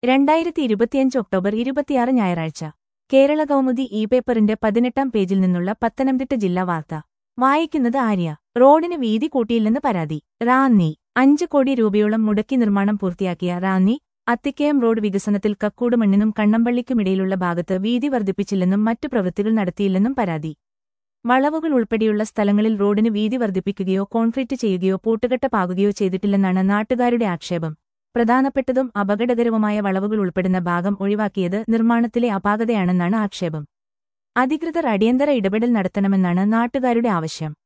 രണ്ടായിരത്തി ഇരുപത്തിയഞ്ച് ഒക്ടോബർ ഇരുപത്തിയാറ് ഞായറാഴ്ച കേരള കൗമുദി ഇ പേപ്പറിന്റെ പതിനെട്ടാം പേജിൽ നിന്നുള്ള പത്തനംതിട്ട ജില്ലാ വാർത്ത വായിക്കുന്നത് ആര്യ റോഡിന് വീതി കൂട്ടിയില്ലെന്ന് പരാതി റാന്നി അഞ്ച് കോടി രൂപയോളം മുടക്കി നിർമ്മാണം പൂർത്തിയാക്കിയ റാന്നി അത്തിക്കയം റോഡ് വികസനത്തിൽ കക്കൂടുമണ്ണിനും കണ്ണമ്പള്ളിക്കുമിടയിലുള്ള ഭാഗത്ത് വീതി വർദ്ധിപ്പിച്ചില്ലെന്നും മറ്റു പ്രവൃത്തികൾ നടത്തിയില്ലെന്നും പരാതി വളവുകൾ ഉൾപ്പെടെയുള്ള സ്ഥലങ്ങളിൽ റോഡിന് വീതി വർദ്ധിപ്പിക്കുകയോ കോൺക്രീറ്റ് ചെയ്യുകയോ പൂട്ടുകെട്ട പാകുകയോ ചെയ്തിട്ടില്ലെന്നാണ് നാട്ടുകാരുടെ ആക്ഷേപം പ്രധാനപ്പെട്ടതും അപകടകരവുമായ വളവുകൾ ഉൾപ്പെടുന്ന ഭാഗം ഒഴിവാക്കിയത് നിർമ്മാണത്തിലെ അപാകതയാണെന്നാണ് ആക്ഷേപം അധികൃതർ അടിയന്തര ഇടപെടൽ നടത്തണമെന്നാണ് നാട്ടുകാരുടെ ആവശ്യം